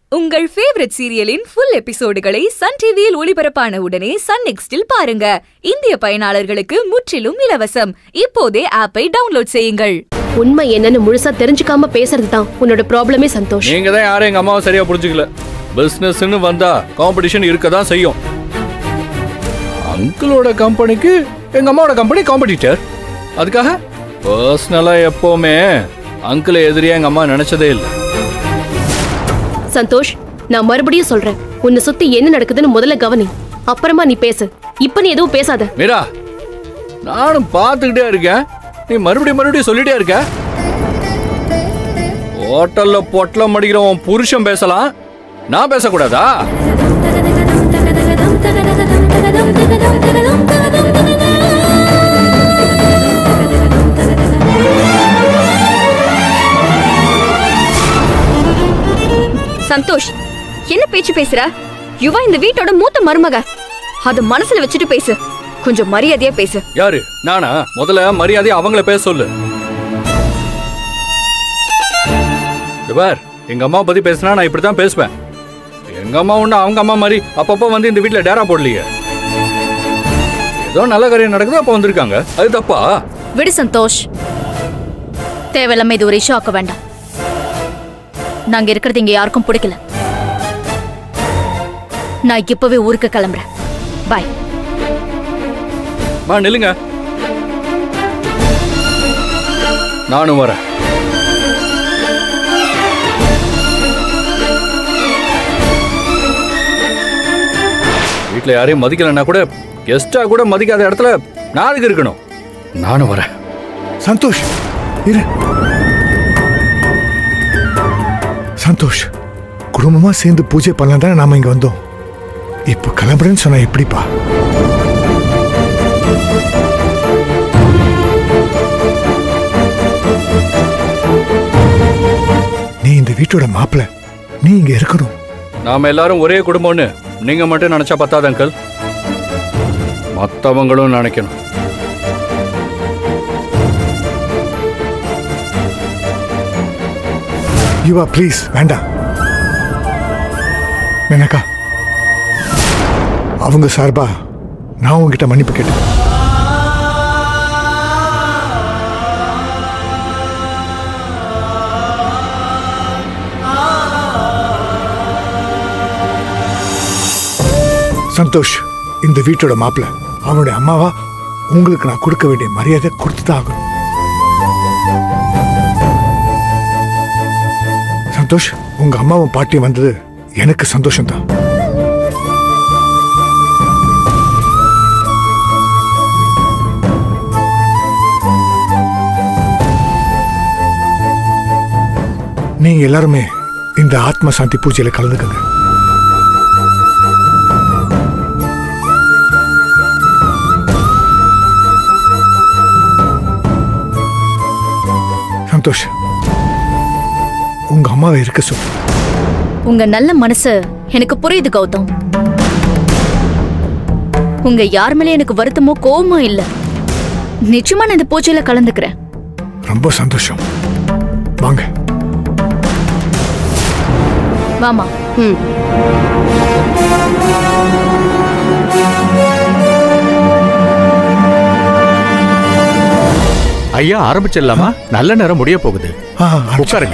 உங்கள் ஃபேவரட் சீரியலின் ஃபுல் எபிசோடுகளை சன் டிவியில் ஒளிபரப்பான உடனே சன் நெக்ஸ்டில் பாருங்க இந்திய பயனாளர்களுக்கு முற்றிலும் இலவசம் இப்போதே ஆப்பை டவுன்லோட் செய்யுங்கள் உண்மை என்னன்னு முழுசா தெரிஞ்சுக்காம பேசுறது தான் உன்னோட ப்ராப்ளமே சந்தோஷ் நீங்க தான் யாரும் எங்க அம்மாவை சரியா புரிஞ்சுக்கல பிசினஸ்னு வந்தா காம்படிஷன் இருக்க தான் செய்யும் அங்கிளோட கம்பெனிக்கு எங்க அம்மாவோட கம்பெனி காம்படிட்டர் அதுக்காக பர்சனலா எப்பவுமே அங்கிளை எதிரியா எங்க அம்மா நினைச்சதே இல்லை சந்தோஷ் நான் மறுபடியும் சொல்றேன் உன்னை சுத்தி என்ன நடக்குதுன்னு முதல்ல கவனி அப்புறமா நீ பேசு இப்ப நீ எதுவும் பேசாத மீரா நானும் பார்த்துக்கிட்டே இருக்கேன் நீ மறுபடியும் மறுபடியும் சொல்லிட்டே இருக்க ஹோட்டல்ல பொட்டலம் அடிக்கிற உன் புருஷன் பேசலாம் நான் பேசக்கூடாதா சந்தோஷ் என்ன பேச்சு பேசுற யுவா இந்த வீட்டோட மூத்த மருமக அத மனசுல வச்சுட்டு பேசு கொஞ்சம் மரியாதையா பேசு யாரு நானா முதல்ல மரியாதை அவங்கள பேச சொல்லு இங்க பார் எங்க அம்மா பத்தி பேசினா நான் இப்படித்தான் பேசுவேன் எங்க அம்மா ஒண்ணு அவங்க அம்மா மாதிரி அப்பப்போ வந்து இந்த வீட்ல டேரா போடலையே ஏதோ நல்ல காரியம் நடக்குது அப்ப வந்திருக்காங்க அது தப்பா விடு சந்தோஷ் தேவையில்லாம இது ஒரு இஷ்யூ ஆக்க வேண்டாம் நாங்க இருக்கிறது இங்க யாருக்கும் பிடிக்கல நான் இப்பவே ஊருக்கு கிளம்புறேன் பாய் மா நில்லுங்க நானும் வரேன் வீட்ல யாரையும் மதிக்கலைன்னா கூட கெஸ்டா கூட மதிக்காத இடத்துல நான் அதுக்கு இருக்கணும் நானும் வரேன் சந்தோஷ் இரு சந்தோஷ் குடும்பமா சேர்ந்து பூஜை பண்ணலாம் தானே நாம இங்க வந்தோம் இப்போ கிளம்புறேன்னு சொன்னா எப்படிப்பா நீ இந்த வீட்டோட மாப்பிள நீ இங்க இருக்கணும் நாம எல்லாரும் ஒரே குடும்பம்னு நீங்க மட்டும் நினைச்சா பத்தாது அங்கிள் மத்தவங்களும் நினைக்கணும் யுவா ப்ளீஸ் வேண்டாம் மேனக்கா அவங்க சார்பா நான் உங்ககிட்ட மன்னிப்பு கேட்டேன் சந்தோஷ் இந்த வீட்டோட மாப்பிள்ள அவனுடைய அம்மாவா உங்களுக்கு நான் கொடுக்க வேண்டிய மரியாதை கொடுத்துதான் ஆகணும் சந்தோஷ் உங்க அம்மாவும் பாட்டியும் வந்தது எனக்கு சந்தோஷம்தான் நீங்க எல்லாருமே இந்த ஆத்ம சாந்தி பூஜையில கலந்துக்கங்க சந்தோஷ் உங்க அம்மாவை இருக்க சொல்லு உங்க நல்ல மனசு எனக்கு புரியுது கௌதம் உங்க யார் மேலே எனக்கு வருத்தமோ கோவமோ இல்ல நிச்சயமா நான் இந்த பூஜையில கலந்துக்கிறேன் ரொம்ப சந்தோஷம் வாங்க வாமா ம் ஐயா ஆரம்பிச்சிடலாமா நல்ல நேரம் முடிய போகுது ஆ, ஆரம்பிச்சு. உட்காருங்க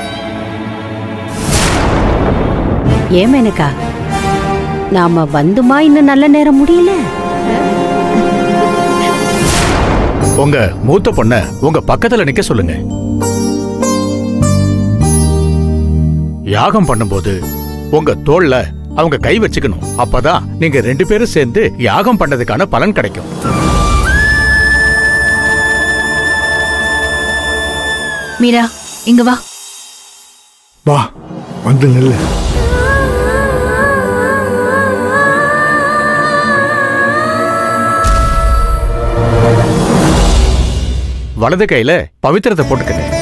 ஏன் மேனகா நாம வந்துமா இன்னும் நல்ல நேரம் முடியல உங்க மூத்த பொண்ண உங்க பக்கத்துல நிக்க சொல்லுங்க யாகம் பண்ணும்போது உங்க தோள்ல அவங்க கை வச்சுக்கணும் அப்பதான் நீங்க ரெண்டு பேரும் சேர்ந்து யாகம் பண்ணதுக்கான பலன் கிடைக்கும் மீரா இங்க வா வா வந்து நில்லு வலது கையில பவித்திரத்தை போட்டுக்கங்க